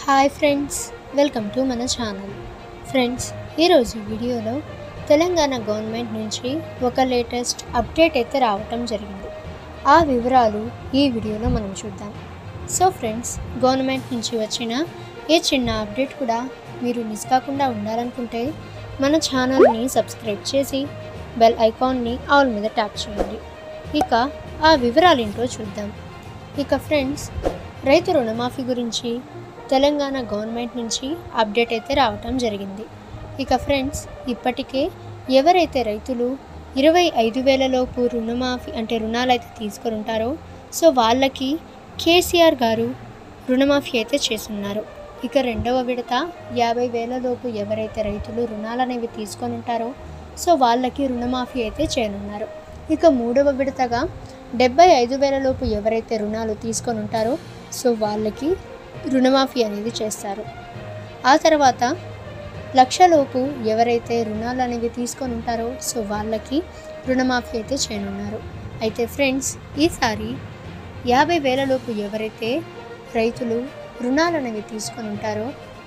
hi friends welcome to మన channel friends ఈరోజు వీడియోలో తెలంగాణ గవర్నమెంట్ నుంచి ఒక లేటెస్ట్ అప్డేట్ అయితే రావటం జరిగింది ఆ వివరాలు ఈ వీడియోలో మనం చూద్దాం సో ఫ్రెండ్స్ గవర్నమెంట్ నుంచి వచ్చిన ఏ చిన్న అప్డేట్ కూడా మీరు మిస్ కాకుండా ఉండాలనుకుంటే మన ఛానల్ని సబ్స్క్రైబ్ చేసి బెల్ ఐకాన్ని ఆల్ మీద ట్యాప్ చేయండి ఇక ఆ వివరాలు ఏంటో చూద్దాం ఇక ఫ్రెండ్స్ రైతు రుణమాఫీ గురించి తెలంగాణ గవర్నమెంట్ నుంచి అప్డేట్ అయితే రావటం జరిగింది ఇక ఫ్రెండ్స్ ఇప్పటికే ఎవరైతే రైతులు ఇరవై ఐదు వేలలోపు రుణమాఫీ అంటే రుణాలు అయితే తీసుకొని ఉంటారో సో వాళ్ళకి కేసీఆర్ గారు రుణమాఫీ అయితే చేస్తున్నారు ఇక రెండవ విడత యాభై వేలలోపు ఎవరైతే రైతులు రుణాలు అనేవి తీసుకొని ఉంటారో సో వాళ్ళకి రుణమాఫీ అయితే చేయనున్నారు ఇక మూడవ విడతగా డెబ్బై ఐదు వేలలోపు ఎవరైతే రుణాలు తీసుకొని ఉంటారో సో వాళ్ళకి రుణమాఫీ అనేది చేస్తారు ఆ తర్వాత లక్షలోపు ఎవరైతే రుణాలు అనేవి తీసుకొని ఉంటారో సో వాళ్ళకి రుణమాఫీ అయితే చేయనున్నారు అయితే ఫ్రెండ్స్ ఈసారి యాభై వేలలోపు ఎవరైతే రైతులు రుణాలు అనేవి తీసుకొని ఉంటారో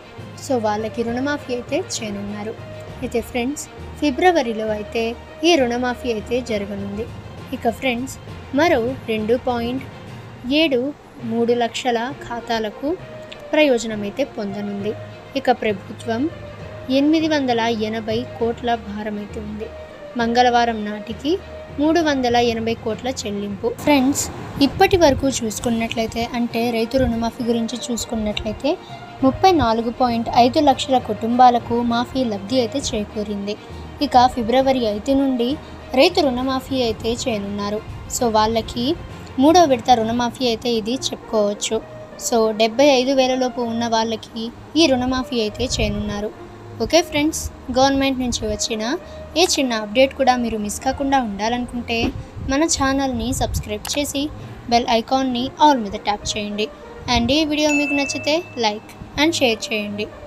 సో వాళ్ళకి రుణమాఫీ అయితే చేయనున్నారు అయితే ఫ్రెండ్స్ ఫిబ్రవరిలో అయితే ఈ రుణమాఫీ అయితే జరగనుంది ఇక ఫ్రెండ్స్ మరో రెండు పాయింట్ ఏడు మూడు లక్షల ఖాతాలకు ప్రయోజనం అయితే పొందనుంది ఇక ప్రభుత్వం ఎనిమిది వందల ఎనభై కోట్ల భారం అయితే ఉంది మంగళవారం నాటికి మూడు వందల ఎనభై కోట్ల చెల్లింపు ఫ్రెండ్స్ ఇప్పటి వరకు చూసుకున్నట్లయితే అంటే రైతు రుణమాఫీ గురించి చూసుకున్నట్లయితే ముప్పై నాలుగు పాయింట్ ఐదు లక్షల కుటుంబాలకు మాఫీ లబ్ధి అయితే చేకూరింది ఇక ఫిబ్రవరి ఐదు నుండి రైతు రుణమాఫీ అయితే చేయనున్నారు సో వాళ్ళకి మూడో విడత రుణమాఫీ అయితే ఇది చెప్పుకోవచ్చు సో డెబ్బై ఐదు వేలలోపు ఉన్న వాళ్ళకి ఈ రుణమాఫీ అయితే చేయనున్నారు ఓకే ఫ్రెండ్స్ గవర్నమెంట్ నుంచి వచ్చిన ఏ చిన్న అప్డేట్ కూడా మీరు మిస్ కాకుండా ఉండాలనుకుంటే మన ఛానల్ని సబ్స్క్రైబ్ చేసి బెల్ ఐకాన్ని ఆల్ మీద ట్యాప్ చేయండి అండ్ ఈ వీడియో మీకు నచ్చితే లైక్ అండ్ షేర్ చేయండి